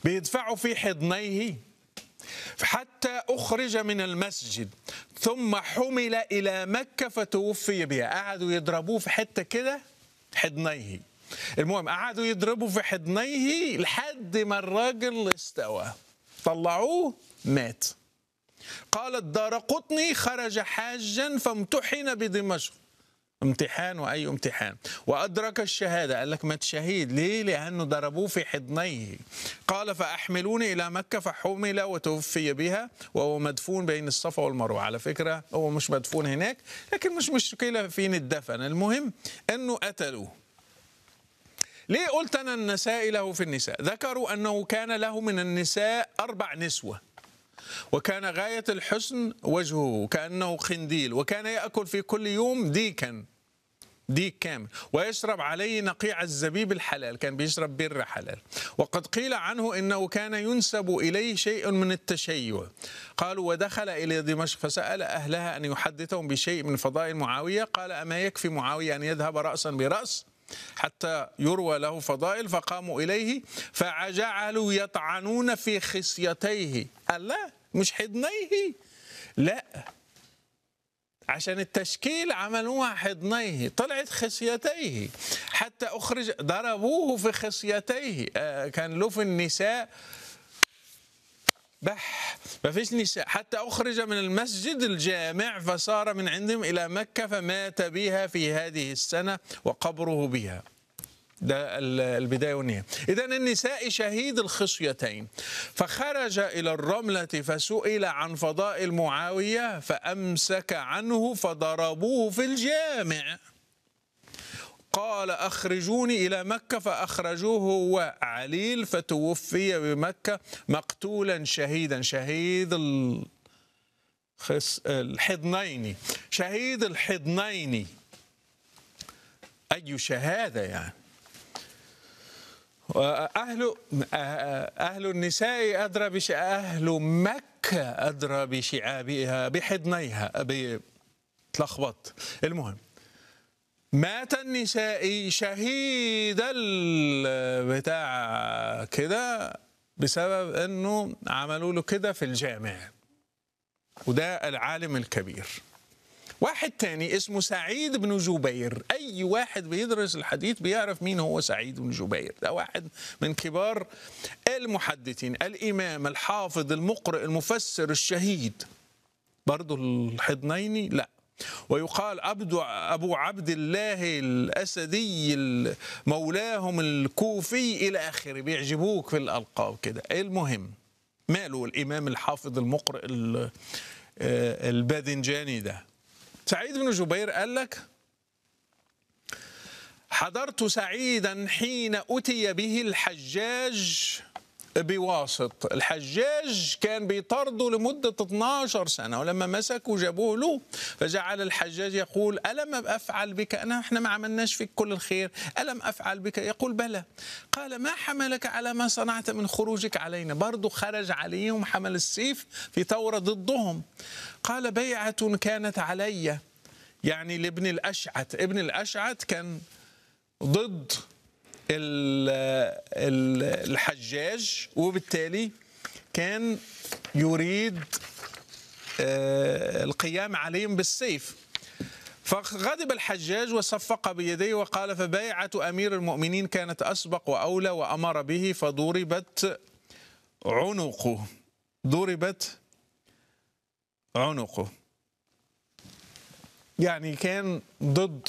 بيدفعوا في حضنيه حتى أخرج من المسجد ثم حمل إلى مكة فتوفي بها قعدوا يضربوه في حتة كده حضنيه المهم قعدوا يضربوا في حضنيه لحد ما الراجل استوى طلعوه مات قال الدار قطني خرج حاجا فامتحن بدمشق امتحان واي امتحان وادرك الشهاده قال لك مات شهيد ليه لانه ضربوه في حضنيه قال فاحملوني الى مكه فحمل وتوفي بها وهو مدفون بين الصفا والمروه على فكره هو مش مدفون هناك لكن مش مشكله فين الدفن المهم انه قتلوه ليه قلت انا النساء له في النساء ذكروا انه كان له من النساء اربع نسوه وكان غاية الحسن وجهه كأنه خنديل وكان يأكل في كل يوم ديكا ديك كامل ويشرب عليه نقيع الزبيب الحلال كان بيشرب بر حلال وقد قيل عنه إنه كان ينسب إليه شيء من التشيع قالوا ودخل إلى دمشق فسأل أهلها أن يحدثهم بشيء من فضائل معاوية قال أما يكفي معاوية أن يذهب رأسا برأس حتى يروى له فضائل فقاموا إليه فجعلوا يطعنون في خصيتيه قال لا مش حضنيه لا عشان التشكيل عملوها حضنيه طلعت خصيتيه حتى أخرج ضربوه في خصيتيه آه كان له في النساء بح ما فيش نساء حتى أخرج من المسجد الجامع فصار من عندهم إلى مكة فمات بها في هذه السنة وقبره بها ده البداية والنهاية إذا النساء شهيد الخصيتين فخرج إلى الرملة فسئل عن فضائل معاوية فأمسك عنه فضربوه في الجامع قال أخرجوني إلى مكة فأخرجوه هو عليل فتوفي بمكة مقتولا شهيدا شهيد الحضنين شهيد الحضنين أي شهادة يعني أهل أهل النساء أدرى بش أهل مكة أدرى بشعابها بحضنيها بتلخبط المهم مات النساء شهيد بتاع كده بسبب انه عملوا له كده في الجامع وده العالم الكبير واحد تاني اسمه سعيد بن جبير أي واحد بيدرس الحديث بيعرف مين هو سعيد بن جبير ده واحد من كبار المحدثين الإمام الحافظ المقرئ المفسر الشهيد برضو الحضنيني لا ويقال عبد أبو عبد الله الأسدي مولاهم الكوفي إلى آخره بيعجبوك في الألقاب كده المهم ماله الإمام الحافظ المقرئ الباذنجاني ده سعيد بن جبير قال لك حضرت سعيدا حين أتي به الحجاج بواسط الحجاج كان بيطرده لمدة 12 سنة ولما مسكوا جابوه له فجعل الحجاج يقول ألم أفعل بك أنا إحنا ما عملناش فيك كل الخير ألم أفعل بك يقول بلى قال ما حملك على ما صنعت من خروجك علينا برضه خرج عليهم حمل السيف في ثورة ضدهم قال بيعة كانت علي يعني لابن الأشعت ابن الأشعت كان ضد الحجاج وبالتالي كان يريد القيام عليهم بالسيف فغضب الحجاج وصفق بيديه وقال فبيعة أمير المؤمنين كانت أسبق وأولى وأمر به فضربت عنقه ضربت عنقه يعني كان ضد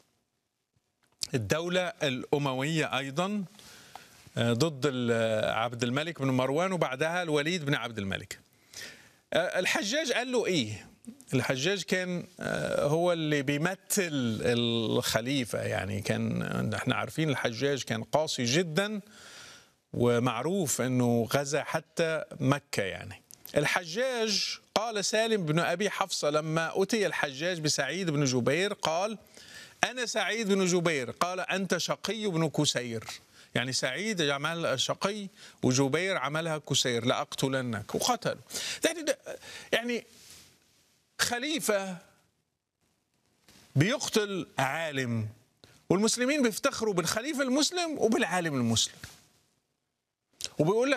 الدولة الأموية أيضا ضد عبد الملك بن مروان وبعدها الوليد بن عبد الملك الحجاج قال له إيه الحجاج كان هو اللي بيمثل الخليفة يعني كان احنا عارفين الحجاج كان قاسي جدا ومعروف انه غزا حتى مكة يعني الحجاج قال سالم بن أبي حفصة لما أتي الحجاج بسعيد بن جبير قال أنا سعيد بن جبير قال أنت شقي بن كسير يعني سعيد عمل شقي وجبير عملها كسير لأقتلنك وقتل يعني يعني خليفة بيقتل عالم والمسلمين بيفتخروا بالخليفة المسلم وبالعالم المسلم وبيقول لك